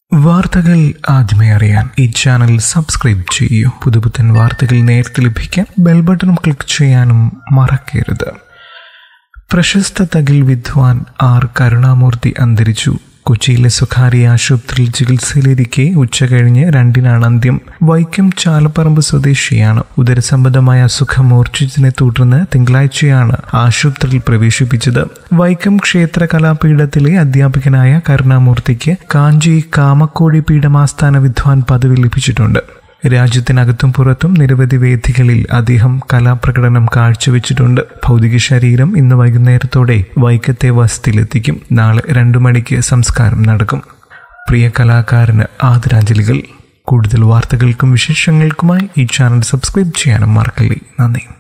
വാർത്തകൾ ആദ്യമേ അറിയാൻ ഈ ചാനൽ സബ്സ്ക്രൈബ് ചെയ്യൂ പുതുപുത്തൻ വാർത്തകൾ നേരത്തെ ലഭിക്കാൻ ബെൽ ബട്ടൺ ക്ലിക്ക് ചെയ്യാനും മറക്കരുത് പ്രശസ്ത തകിൽ വിദ്വാൻ ആർ കരുണാമൂർത്തി അന്തരിച്ചു കൊച്ചിയിലെ സ്വകാര്യ ആശുപത്രിയിൽ ചികിത്സയിലിരിക്കെ ഉച്ചകഴിഞ്ഞ് രണ്ടിനാണ് അന്ത്യം വൈക്കം ചാലപ്പറമ്പ് സ്വദേശിയാണ് ഉദരസംബന്ധമായ അസുഖം മൂർച്ഛിച്ചതിനെ തുടർന്ന് തിങ്കളാഴ്ചയാണ് ആശുപത്രിയിൽ പ്രവേശിപ്പിച്ചത് വൈക്കം ക്ഷേത്ര കലാപീഠത്തിലെ അധ്യാപകനായ കരുണാമൂർത്തിക്ക് കാഞ്ചി കാമക്കോടി പീഠമാസ്ഥാന വിദ്വാൻ പദവി ലഭിച്ചിട്ടുണ്ട് രാജ്യത്തിനകത്തും പുറത്തും നിരവധി വേദികളിൽ അദ്ദേഹം കലാപ്രകടനം കാഴ്ചവെച്ചിട്ടുണ്ട് ഭൗതിക ശരീരം ഇന്ന് വൈകുന്നേരത്തോടെ വൈക്കത്തെ വസതിയിലെത്തിക്കും നാളെ രണ്ടു മണിക്ക് സംസ്കാരം നടക്കും പ്രിയ കലാകാരന് ആദരാഞ്ജലികൾ കൂടുതൽ വാർത്തകൾക്കും വിശേഷങ്ങൾക്കുമായി ഈ ചാനൽ സബ്സ്ക്രൈബ് ചെയ്യാനും മറക്കല്ലേ നന്ദി